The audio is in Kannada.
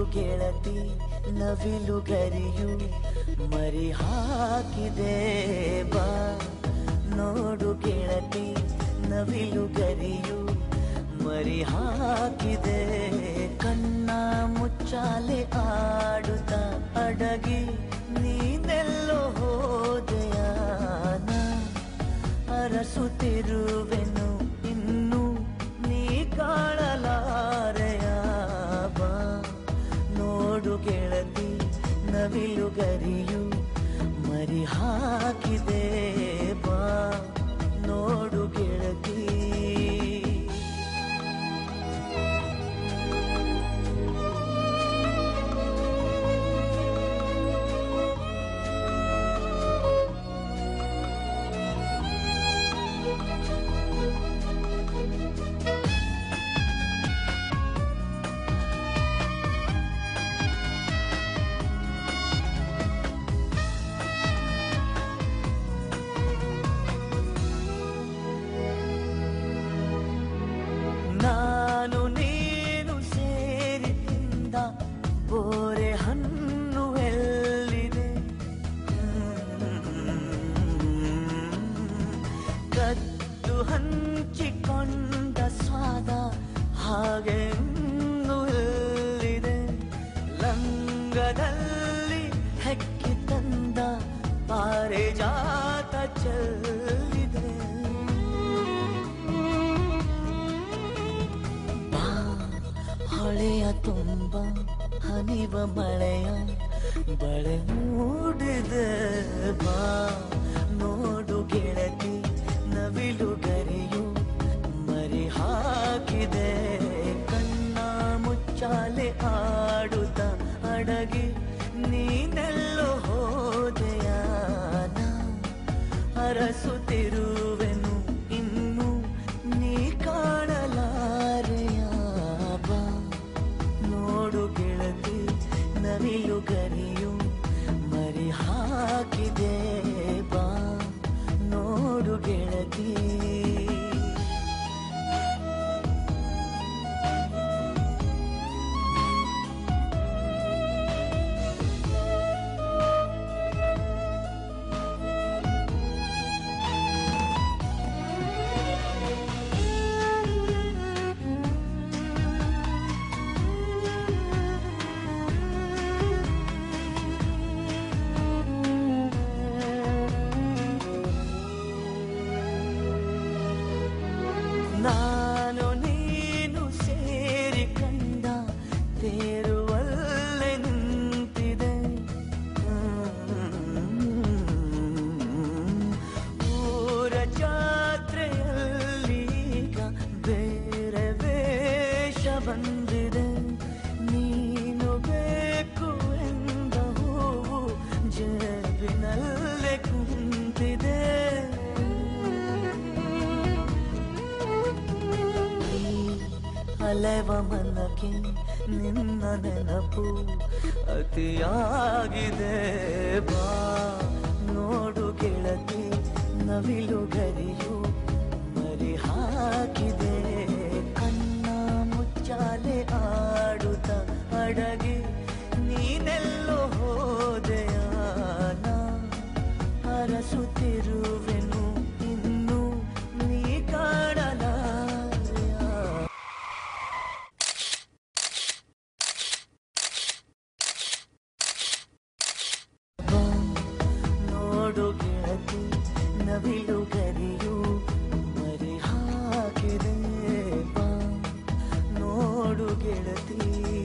ಗೆಳತಿ ನವಿಲು ಗರಿಯು ಮರಿ ಹಾಕಿದೆ ಬಾ ನೋಡು ಗೆಳತಿ ನವಿಲು ಗರಿಯು ಮರಿ ಹಾಕಿದೆ ಕಣ್ಣ ಮುಚ್ಚಾಲೆ ಆಡುತ್ತ ಅಡಗಿ ನೀನೆಲ್ಲೋ ಹೋದೆಯಾನ ಅರಸುತ್ತಿರುವೆನು ಇನ್ನು ನೀ ಕಾಣಲಾರೆಯ ಬಾ ನೋಡು ಗೆಳತಿ ನವಿಲು ಗರಿಯು ಮರಿ ಹಾಕಿದೆ ಬಾ ನೋಡು ಗೆಳತಿ ನಾನು ನೀನು ಸೇರಿ ತಿಂದ ಬೋರೆ ಹಣ್ಣು ಎಲ್ಲಿದೆ ಕದ್ದು ಹಂಚಿಕೊಂಡ ಸ್ವಾದ ಹಾಗೆ ಇನ್ನೂ ಎಲ್ಲಿದೆ ಲಂಗದಲ್ಲಿ ಹೆಕ್ಕಿ ತಂದ ಪಾರಿಜಾತ ಚೆಲ್ಲಿದೆ ಬಾ ಹೊಳೆಯ ತುಂಬ ಹನಿವ ಮಳೆಯ ಬಳೆ ಮೂಡಿದೆ ಬಾ ನೋಡು ಗೆಳತಿ ನವಿಲು ಗರಿಯು ಮರಿ ಹಾಕಿದೆ ಕಣ್ಣ ಮುಚ್ಚಾಲೆ ಆಡುತ್ತ ಅಡಗಿ ನೀನೆಲ್ಲೋ ಹೋದೆಯಾನ ಅರಸುತ್ತಿರುವೆನು ಇನ್ನು ನೀ ಕಾಣಲಾರೆಯ ಬಾ ನೋಡು ಗೆಳತಿ ನವಿಲು ಗರಿಯು ಮರಿ ಹಾಕಿದೆ ಬಾ ನೋಡು ಗೆಳತಿ ನಾನು ನೀನು ಸೇರಿ ಕಂಡ ತೇರುವಲ್ಲೇ ನಿಂತಿದೆ ಊರ ಜಾತ್ರೆಯಲ್ಲೀಗ ಬೇರೆ ವೇಷ ಬಂದಿದೆ ನೀನು ಬೇಕು ಎಂದ ಹೂವು ಜೇಬಿನಲ್ಲೇ ಕುಂತಿದೆ ಈ ಅಲೆವ ಮನಕ್ಕೆ ನಿನ್ನ ನೆನಪು ಅತಿಯಾಗಿದೆ ಬಾ ನೋಡು ಗೆಳತಿ ನವಿಲು ಗರಿಯು ಮರಿ ಹಾಕಿದೆ ಕಣ್ಣ ಮುಚ್ಚಾಲೆ ಆಡುತ್ತ ಅಡಗಿ ನೀನೆಲ್ಲೋ ಹೋದೆಯಾನ ಅರಸುತ್ತಿರುವೆನು ಇನ್ನು ನೀ ಕಾಣಲಾರೆಯ ಬಾ, ನೋಡು ಗೆಳತಿ ನವಿಲು ಗರಿಯು ಮರಿ ಹಾಕಿದೆ ಬಾ ನೋಡು ಗೆಳತಿ